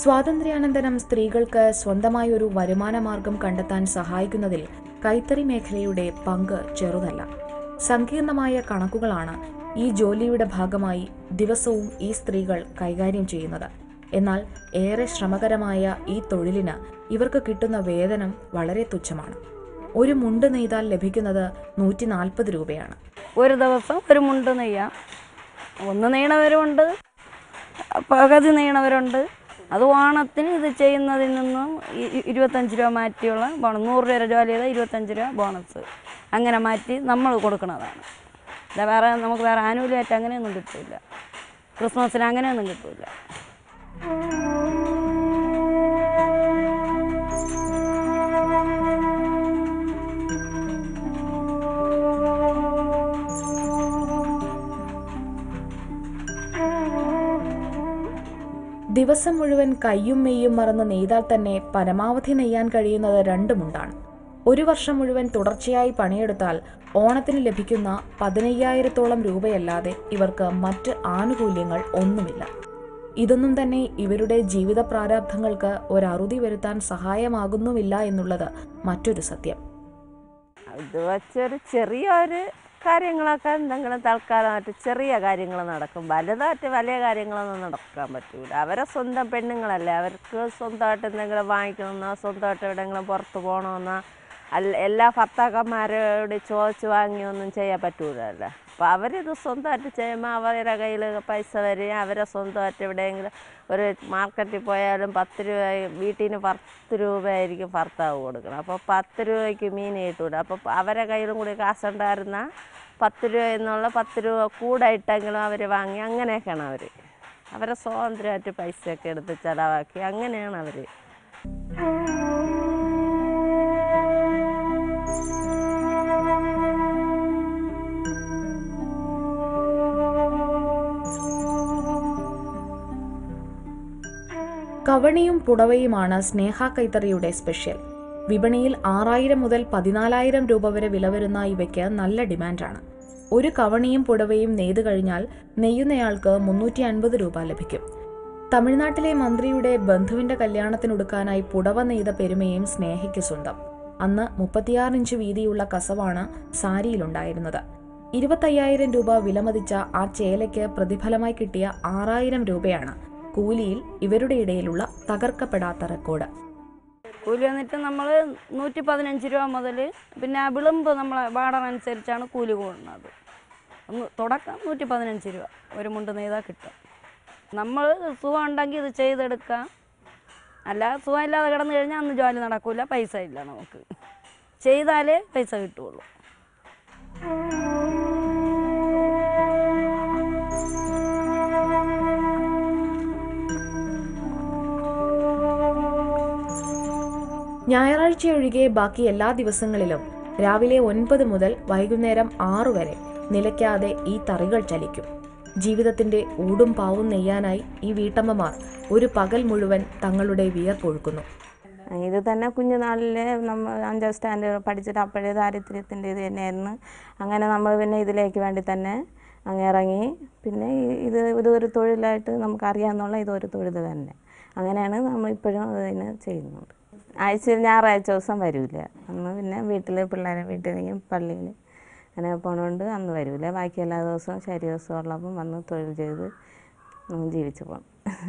സ്വാതന്ത്ര്യാനന്തരം സ്ത്രീകൾക്ക് സ്വന്തമായി ഒരു വരുമാന മാർഗം കണ്ടെത്താൻ സഹായിക്കുന്നതിൽ കൈത്തറി മേഖലയുടെ പങ്ക് ചെറുതല്ല സങ്കീർണമായ കണക്കുകളാണ് ഈ ജോലിയുടെ ഭാഗമായി ദിവസവും ഈ സ്ത്രീകൾ കൈകാര്യം ചെയ്യുന്നത് എന്നാൽ ഏറെ ശ്രമകരമായ ഈ തൊഴിലിന് ഇവർക്ക് കിട്ടുന്ന വേതനം വളരെ തുച്ഛമാണ് ഒരു മുണ്ട് നെയ്താൽ ലഭിക്കുന്നത് നൂറ്റി നാൽപ്പത് രൂപയാണ് ഒരു ദിവസം ഒരു മുണ്ട് നെയ്യാം ഒന്ന് നെയ്യണവരുണ്ട് പകുതി നെയ്യണവരുണ്ട് അത് ഓണത്തിന് ഇത് ചെയ്യുന്നതിൽ നിന്നും ഇ- ഇ- ഇരുപത്തഞ്ച് രൂപ മാറ്റിയുള്ള ബോണസ് നൂറ് രൂപ ജോലി ചെയ്താൽ ഇരുപത്തഞ്ച് രൂപ ബോണസ് അങ്ങനെ മാറ്റി നമ്മൾ കൊടുക്കുന്നതാണ് അല്ല വേറെ നമുക്ക് വേറെ ആനുകൂല്യമായിട്ട് അങ്ങനെയൊന്നും കിട്ടില്ല ക്രിസ്മസിന് അങ്ങനെയൊന്നും കിട്ടില്ല ദിവസം മുഴുവൻ കയ്യും മെയ്യും മറന്ന് നെയ്താൽ തന്നെ പരമാവധി നെയ്യാൻ കഴിയുന്നത് രണ്ട് മുണ്ടാണ് ഒരു വർഷം മുഴുവൻ തുടർച്ചയായി പണിയെടുത്താൽ ഓണത്തിന് ലഭിക്കുന്ന പതിനയ്യായിരത്തോളം രൂപയല്ലാതെ ഇവർക്ക് മറ്റ് ആനുകൂല്യങ്ങൾ ഒന്നുമില്ല ഇതൊന്നും തന്നെ ഇവരുടെ ജീവിത പ്രാരാബ്ധങ്ങൾക്ക് ഒരറുതി വരുത്താൻ സഹായമാകുന്നുമില്ല എന്നുള്ളത് മറ്റൊരു സത്യം ഇത് വച്ചൊരു ചെറിയൊരു കാര്യങ്ങളൊക്കെ എന്തെങ്കിലും തൽക്കാലമായിട്ട് ചെറിയ കാര്യങ്ങൾ നടക്കും വലുതായിട്ട് വലിയ കാര്യങ്ങളൊന്നും നടക്കാൻ പറ്റൂല അവരെ സ്വന്തം പെണ്ണുങ്ങളല്ലേ അവർക്ക് സ്വന്തമായിട്ട് എന്തെങ്കിലും വാങ്ങിക്കണമെന്നോ സ്വന്തമായിട്ട് എവിടെയെങ്കിലും പുറത്ത് പോകണമെന്നോ അല്ല എല്ലാ ഭർത്താക്കന്മാരോട് ചോദിച്ച് വാങ്ങിയൊന്നും ചെയ്യാൻ പറ്റൂലല്ലോ അപ്പോൾ അവരിത് സ്വന്തമായിട്ട് ചെയ്യുമ്പോൾ അവരുടെ കയ്യിൽ പൈസ വരികയും അവരെ സ്വന്തമായിട്ട് എവിടെയെങ്കിലും ഒരു മാർക്കറ്റിൽ പോയാലും പത്ത് രൂപ വീട്ടിൽ നിന്ന് പത്ത് രൂപയായിരിക്കും ഭർത്താവ് കൊടുക്കണം അപ്പോൾ പത്ത് രൂപയ്ക്ക് മീൻ കിട്ടൂല അപ്പോൾ അവരെ കയ്യിലും കൂടി കാശുണ്ടായിരുന്ന പത്ത് രൂപ എന്നുള്ള പത്ത് രൂപ കൂടെ ഇട്ടെങ്കിലും അവർ വാങ്ങി അങ്ങനെയൊക്കെയാണ് അവർ അവരെ സ്വാതന്ത്ര്യമായിട്ട് പൈസയൊക്കെ എടുത്ത് ചിലവാക്കി അങ്ങനെയാണ് അവർ കവണിയും പുടവയുമാണ് സ്നേഹ കൈത്തറിയുടെ സ്പെഷ്യൽ വിപണിയിൽ ആറായിരം മുതൽ പതിനാലായിരം രൂപ വരെ വില വരുന്ന ഇവയ്ക്ക് നല്ല ഡിമാൻഡാണ് ഒരു കവണിയും പുടവയും നെയ്തു കഴിഞ്ഞാൽ നെയ്യുന്നയാൾക്ക് മുന്നൂറ്റി അൻപത് രൂപ ലഭിക്കും തമിഴ്നാട്ടിലെ മന്ത്രിയുടെ ബന്ധുവിന്റെ കല്യാണത്തിനൊടുക്കാനായി പുടവ നെയ്ത പെരുമയും സ്നേഹയ്ക്ക് സ്വന്തം അന്ന് മുപ്പത്തിയാറ് ഇഞ്ച് വീതിയുള്ള കസവാണ് സാരിയിലുണ്ടായിരുന്നത് ഇരുപത്തയ്യായിരം രൂപ വിലമതിച്ച ആ ചേലയ്ക്ക് പ്രതിഫലമായി കിട്ടിയ ആറായിരം രൂപയാണ് കൂലിയിൽ ഇവരുടെ ഇടയിലുള്ള തകർക്കപ്പെടാത്ത റെക്കോർഡ് കൂലി വന്നിട്ട് നമ്മൾ നൂറ്റി പതിനഞ്ച് രൂപ മുതൽ പിന്നെ ആ വിളുമ്പ് നമ്മളെ വാടക അനുസരിച്ചാണ് കൂലി കൂടുന്നത് ഒന്ന് തുടക്കം നൂറ്റി പതിനഞ്ച് രൂപ ഒരു മുണ്ട് നെയ്താൽ കിട്ടും നമ്മൾ സുഖം ഉണ്ടെങ്കിൽ ഇത് ചെയ്തെടുക്കാം അല്ല സുഖമില്ലാതെ കിടന്നു കഴിഞ്ഞാൽ അന്ന് ജോലി നടക്കില്ല പൈസ ഇല്ല നമുക്ക് ചെയ്താലേ പൈസ കിട്ടുള്ളൂ ഞായറാഴ്ച ഒഴികെ ബാക്കി എല്ലാ ദിവസങ്ങളിലും രാവിലെ ഒൻപത് മുതൽ വൈകുന്നേരം ആറു വരെ നിലയ്ക്കാതെ ഈ തറികൾ ചലിക്കും ജീവിതത്തിന്റെ ഊടും പാവും നെയ്യാനായി ഈ വീട്ടമ്മമാർ ഒരു പകൽ മുഴുവൻ തങ്ങളുടെ വിയർപ്പൊഴുക്കുന്നു ഇത് തന്നെ കുഞ്ഞുനാളിൽ നമ്മൾ അഞ്ചാം സ്റ്റാൻഡേർഡ് പഠിച്ചിട്ട് അപ്പോഴേ ദാരിദ്ര്യത്തിൻ്റെ ഇത് തന്നെയായിരുന്നു അങ്ങനെ നമ്മൾ പിന്നെ ഇതിലേക്ക് വേണ്ടി തന്നെ അങ്ങ് ഇറങ്ങി പിന്നെ ഈ- ഇത് ഇതൊരു തൊഴിലായിട്ട് നമുക്കറിയാമെന്നുള്ള ഇതൊരു തൊഴിൽ തന്നെ അങ്ങനെയാണ് നമ്മൾ ഇപ്പോഴും അത് തന്നെ ചെയ്യുന്നത് ആഴ്ചയിൽ ഞായറാഴ്ച ദിവസം വരില്ല അന്ന് പിന്നെ വീട്ടിൽ പിള്ളേരെ വീട്ടിലെങ്കിൽ പള്ളിയിൽ അങ്ങനെ പോണോണ്ട് അന്ന് വരില്ല ബാക്കി എല്ലാ ദിവസവും ശരി ദിവസം ഉള്ളപ്പം വന്ന് തൊഴിൽ ചെയ്ത് ഉം, ജീവിച്ചു പോകണം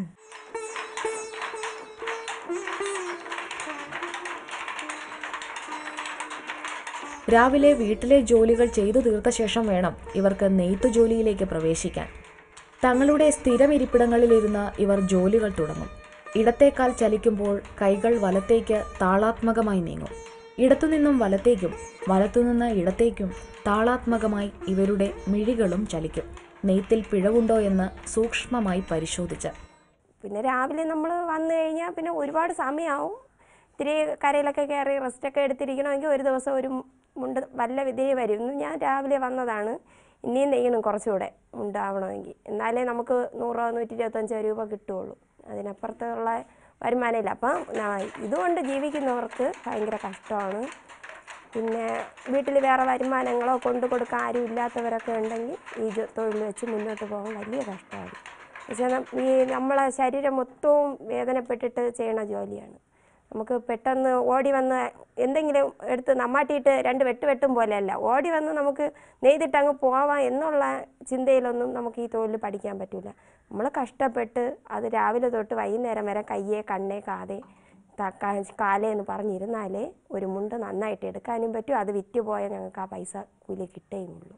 രാവിലെ വീട്ടിലെ ജോലികൾ ചെയ്തു തീർത്ത ശേഷം വേണം ഇവർക്ക് നെയ്ത്തു ജോലിയിലേക്ക് പ്രവേശിക്കാൻ തങ്ങളുടെ സ്ഥിരം ഇരിപ്പിടങ്ങളിലിരുന്ന് ഇവർ ജോലികൾ തുടങ്ങും ഇടത്തേക്കാൽ ചലിക്കുമ്പോൾ കൈകൾ വലത്തേക്ക് താളാത്മകമായി നീങ്ങും ഇടത്തുനിന്നും വലത്തേക്കും വലത്തുനിന്ന് ഇടത്തേക്കും താളാത്മകമായി ഇവരുടെ മിഴികളും ചലിക്കും നെയ്ത്തിൽ പിഴവുണ്ടോ എന്ന് സൂക്ഷ്മമായി പരിശോധിച്ച് പിന്നെ രാവിലെ നമ്മൾ വന്നു കഴിഞ്ഞാൽ പിന്നെ ഒരുപാട് സമയമാവും ഇത്തിരി കരയിലൊക്കെ കയറി റെസ്റ്റൊക്കെ എടുത്തിരിക്കണമെങ്കിൽ ഒരു ദിവസം ഒരു മുണ്ട് വല്ല വിധേയ വരും ഇന്ന് ഞാൻ രാവിലെ വന്നതാണ് ഇനിയും നെയ്യണം കുറച്ചുകൂടെ മുണ്ടാവണമെങ്കിൽ എന്നാലേ നമുക്ക് നൂറോ നൂറ്റി ഇരുപത്തഞ്ചോ രൂപ കിട്ടുകയുള്ളൂ അതിനപ്പുറത്തുള്ള വരുമാനമില്ല അപ്പം ന- ഇതുകൊണ്ട് ജീവിക്കുന്നവർക്ക് ഭയങ്കര കഷ്ടമാണ് പിന്നെ വീട്ടിൽ വേറെ വരുമാനങ്ങളോ കൊണ്ടു കൊടുക്കാൻ ആരും ഇല്ലാത്തവരൊക്കെ ഉണ്ടെങ്കിൽ ഈ ജോ- തൊഴിൽ വെച്ച് മുന്നോട്ട് പോകാൻ വലിയ കഷ്ടമാണ് പക്ഷേ ഈ നമ്മളെ ശരീരം മൊത്തവും വേദനപ്പെട്ടിട്ട് ചെയ്യണ ജോലിയാണ് നമുക്ക് പെട്ടെന്ന് ഓടി വന്ന് എന്തെങ്കിലും എടുത്ത് നമ്മാട്ടിയിട്ട് രണ്ട് വെട്ട് വെട്ടും പോലെയല്ല ഓടി വന്ന് നമുക്ക് നെയ്തിട്ട് അങ്ങ് പോവാം എന്നുള്ള ചിന്തയിലൊന്നും നമുക്ക് ഈ തൊഴിൽ പഠിക്കാൻ പറ്റില്ല നമ്മൾ കഷ്ടപ്പെട്ട് അത് രാവിലെ തൊട്ട് വൈകുന്നേരം വരെ കയ്യേ കണ്ണേ കാതേ തക്കാ കാലേ എന്ന് പറഞ്ഞിരുന്നാലേ ഒരു മുണ്ട് നന്നായിട്ട് എടുക്കാനും പറ്റും അത് വിറ്റ് പോയാൽ ഞങ്ങൾക്ക് ആ പൈസ കൂലി കിട്ടുകയുള്ളൂ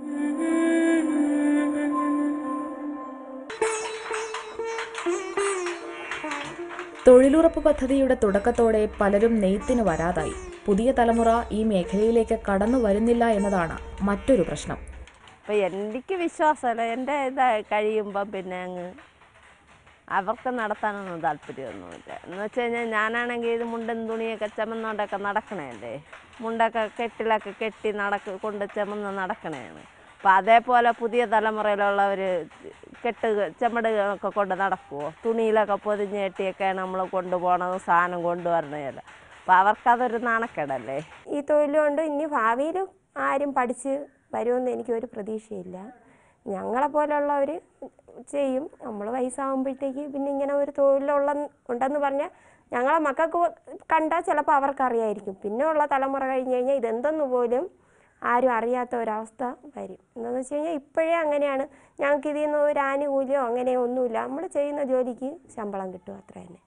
തൊഴിലുറപ്പ് പദ്ധതിയുടെ തുടക്കത്തോടെ പലരും നെയ്ത്തിന് വരാതായി പുതിയ തലമുറ ഈ മേഖലയിലേക്ക് കടന്നു വരുന്നില്ല എന്നതാണ് മറ്റൊരു പ്രശ്നം അപ്പം എനിക്ക് വിശ്വാസമല്ല എൻ്റെ ഇതായി കഴിയുമ്പം പിന്നെ അങ്ങ് അവർക്ക് നടത്താനൊന്നും താല്പര്യമൊന്നുമില്ല എന്ന് വെച്ച് കഴിഞ്ഞാൽ ഞാനാണെങ്കിൽ ഇത് മുണ്ടും തുണിയൊക്കെ ചുമന്നുകൊണ്ടൊക്കെ നടക്കണേല്ലേ മുണ്ടൊക്കെ കെട്ടിലൊക്കെ കെട്ടി നടക്ക് കൊണ്ട് ചുമന്ന് നടക്കണേണ് അപ്പം അതേപോലെ പുതിയ തലമുറയിലുള്ളവർ കെട്ട് ചെമ്മട് ഒക്കെ കൊണ്ട് നടക്കുമോ തുണിയിലൊക്കെ പൊതിഞ്ഞ് കെട്ടിയൊക്കെയാണ് നമ്മൾ കൊണ്ടുപോകണത് സാധനം കൊണ്ടുവരണതല്ല അപ്പം അവർക്കതൊരു നാണക്കേടല്ലേ ഈ തൊഴിൽ കൊണ്ട് ഇനി ഭാവിയിൽ ആരും പഠിച്ച് വരുമെന്ന് എനിക്കൊരു പ്രതീക്ഷയില്ല ഞങ്ങളെ പോലുള്ളവർ ചെയ്യും നമ്മൾ വയസ്സാകുമ്പോഴത്തേക്ക് പിന്നെ ഇങ്ങനെ ഒരു തൊഴിലുള്ള ഉണ്ടെന്ന് പറഞ്ഞാൽ ഞങ്ങളെ മക്കൾക്ക് കണ്ടാൽ ചിലപ്പോൾ അവർക്കറിയായിരിക്കും പിന്നെ ഉള്ള തലമുറ കഴിഞ്ഞ് കഴിഞ്ഞാൽ ഇതെന്തെന്ന് പോലും ആരും അറിയാത്ത ഒരവസ്ഥ വരും എന്താണെന്ന് വെച്ച് കഴിഞ്ഞാൽ ഇപ്പോഴേ അങ്ങനെയാണ് ഞങ്ങൾക്ക് ഇതിൽ നിന്ന് ഒരു ആനുകൂല്യമോ അങ്ങനെ ഒന്നുമില്ല നമ്മൾ ചെയ്യുന്ന ജോലിക്ക് ശമ്പളം കിട്ടും അത്ര തന്നെ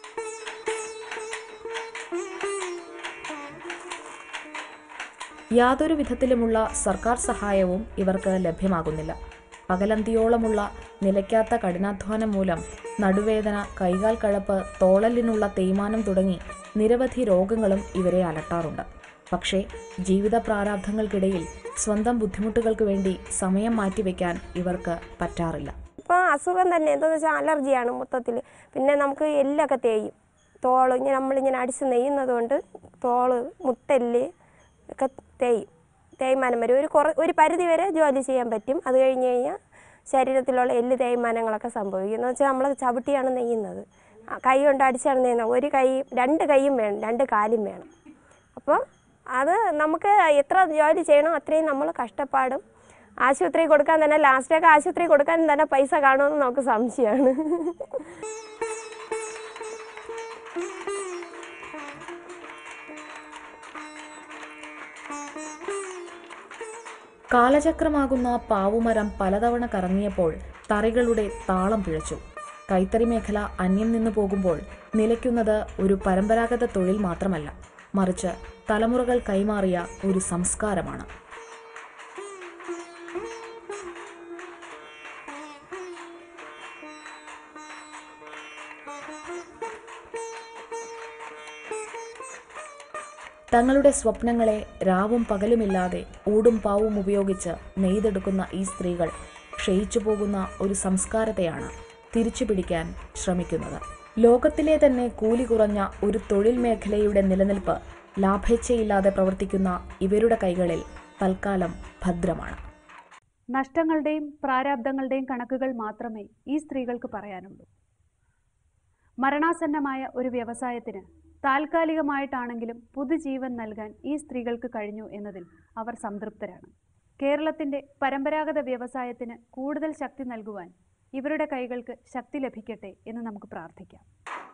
യാതൊരു വിധത്തിലുമുള്ള സർക്കാർ സഹായവും ഇവർക്ക് ലഭ്യമാകുന്നില്ല പകലന്തിയോളമുള്ള നിലയ്ക്കാത്ത കഠിനാധ്വാനം മൂലം നടുവേദന കൈകാൽ കഴപ്പ് തോളലിനുള്ള തേയ്മാനം തുടങ്ങി നിരവധി രോഗങ്ങളും ഇവരെ അലട്ടാറുണ്ട് പക്ഷേ ജീവിത പ്രാരാബ്ധങ്ങൾക്കിടയിൽ സ്വന്തം ബുദ്ധിമുട്ടുകൾക്ക് വേണ്ടി സമയം മാറ്റിവെക്കാൻ ഇവർക്ക് പറ്റാറില്ല ഇപ്പോൾ അസുഖം തന്നെ എന്താണെന്ന് വെച്ചാൽ അലർജിയാണ് മൊത്തത്തിൽ പിന്നെ നമുക്ക് എല്ലൊക്കെ തേയും തോള് ഇങ്ങനെ നമ്മളിങ്ങനെ അടിച്ച് നെയ്യുന്നത് കൊണ്ട് തോള് മുട്ടെല്ല് ഒക്കെ തേയും തേയ്മാനം വരും ഒരു കുറ ഒരു പരിധി വരെ ജോലി ചെയ്യാൻ പറ്റും അത് കഴിഞ്ഞ് കഴിഞ്ഞാൽ ശരീരത്തിലുള്ള എല്ല് തേയ്മാനങ്ങളൊക്കെ സംഭവിക്കും എന്ന് വെച്ചാൽ നമ്മൾ ചവിട്ടിയാണ് നെയ്യുന്നത് ആ കൈ കൊണ്ട് അടിച്ചാണ് നെയ്യുന്നത് ഒരു കൈ രണ്ട് കൈയും വേണം രണ്ട് കാലും വേണം അപ്പോൾ അത് നമുക്ക് എത്ര ജോലി ചെയ്യണോ അത്രയും നമ്മൾ കഷ്ടപ്പാടും ആശുപത്രി കൊടുക്കാൻ തന്നെ ലാസ്റ്റൊക്കെ ആശുപത്രി കൊടുക്കാൻ തന്നെ പൈസ കാണുമെന്ന് നമുക്ക് സംശയമാണ് കാലചക്രമാകുന്ന പാവുമരം പലതവണ കറങ്ങിയപ്പോൾ തറികളുടെ താളം പിഴച്ചു കൈത്തറി മേഖല അന്യം നിന്നു പോകുമ്പോൾ നിലയ്ക്കുന്നത് ഒരു പരമ്പരാഗത തൊഴിൽ മാത്രമല്ല മറിച്ച് തലമുറകൾ കൈമാറിയ ഒരു സംസ്കാരമാണ് തങ്ങളുടെ സ്വപ്നങ്ങളെ രാവും പകലുമില്ലാതെ ഊടും പാവും ഉപയോഗിച്ച് നെയ്തെടുക്കുന്ന ഈ സ്ത്രീകൾ ക്ഷയിച്ചു പോകുന്ന ഒരു സംസ്കാരത്തെയാണ് തിരിച്ചു പിടിക്കാൻ ശ്രമിക്കുന്നത് ലോകത്തിലെ തന്നെ കൂലി കുറഞ്ഞ ഒരു തൊഴിൽ മേഖലയുടെ നിലനിൽപ്പ് ലാഭേച്ഛയില്ലാതെ പ്രവർത്തിക്കുന്ന ഇവരുടെ കൈകളിൽ തൽക്കാലം ഭദ്രമാണ് നഷ്ടങ്ങളുടെയും പ്രാരാബ്ദങ്ങളുടെയും കണക്കുകൾ മാത്രമേ ഈ സ്ത്രീകൾക്ക് പറയാനുള്ളൂ മരണാസന്നമായ ഒരു വ്യവസായത്തിന് താൽക്കാലികമായിട്ടാണെങ്കിലും പുതുജീവൻ നൽകാൻ ഈ സ്ത്രീകൾക്ക് കഴിഞ്ഞു എന്നതിൽ അവർ സംതൃപ്തരാണ് കേരളത്തിൻ്റെ പരമ്പരാഗത വ്യവസായത്തിന് കൂടുതൽ ശക്തി നൽകുവാൻ ഇവരുടെ കൈകൾക്ക് ശക്തി ലഭിക്കട്ടെ എന്ന് നമുക്ക് പ്രാർത്ഥിക്കാം